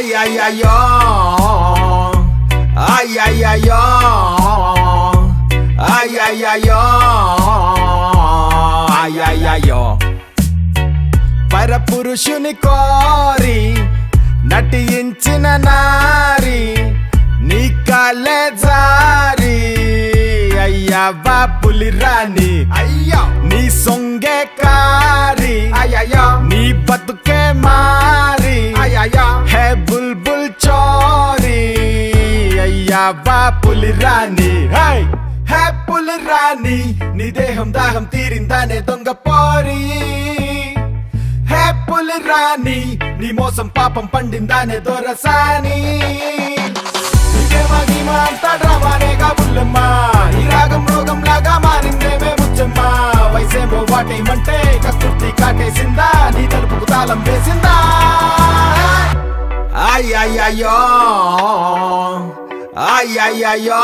Ay, ay, ay, oh. Ay, ay, ay, oh. Ay, ay, ay, oh. Ay, ay, ay, oh. పరపురుషుని కోరి నటించిన నారి నీ కలే జారి అయ్యవ్వా పులి రాణి అయ్యో నీ సొంగే కారి అయ్యయ్యో నీ బతుకే మారి అయ్యయ్యో హే బుల్బుల్ చోరి అయ్యవ్వా పులి రాణి హై హే పులి రాణి నీ దేహం దాహం తీరిందానే దొంగ పోరి హే పులి రాణి నీ మోసం పాపం పండిందానే దొరసాని మగిమ అంతా డ్రామానేగా బుల్లమ్మ ఈ రాగం రోగం లాగా మారిందేమే ముచ్చమ్మ వయసేమో వాటేమంటే కక్కుర్తి కాటేసిందా నీ తలుపుకు తాళం వేసిందా ay ay ay yo ay ay ay yo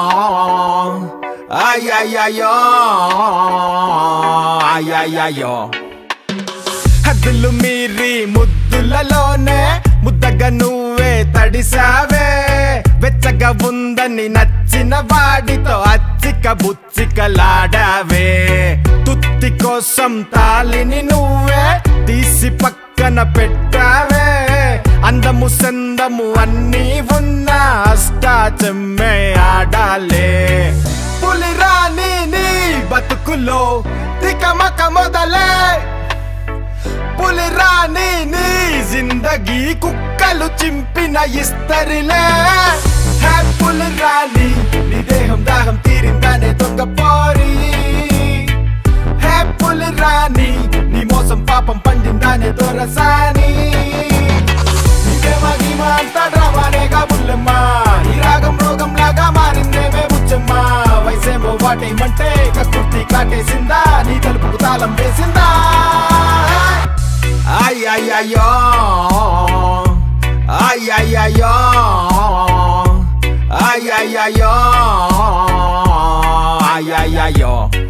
ay ay ay yo ay ay ay yo హద్దులు మీరి ముద్దులలోనే ముద్దగా నువ్వే తడిసావే వెచ్చగా ఉందని నచ్చిన వాడితో అచ్చిక బుచ్చికలాడావే తుత్తి కోసం తాలిని నువ్వే తీసి పక్కన పెట్టావే అందము సందము అన్నీ ఉన్న అష్టాచమ్మే ఆడాలే పులిరాని నీ బతుకులో తికమక మొదలే పులిరాని నీ జిందగీ కుక్కలు చింపిన ఇస్తరిలే హే పులిరాని నీ దేహం దాహం తీరిందానే దొంగ పోరి హే పులిరాని నీ మోసం పాపం పండిందానే దొరసాని నీకే మగిమ అంతా డ్రామానేగా బుల్లమ్మ ఈ రాగం రోగం లాగా మారిందేమే బుచ్చమ్మ వయసేమో వాటేమంటే కక్కుర్తి కాటేసిందా నీ తలుపుకు తాళం వేసిందా Ay, ay, ay, oh. Ay, ay, ay, oh. Ay, ay, ay, oh. Ay, ay, ay, oh.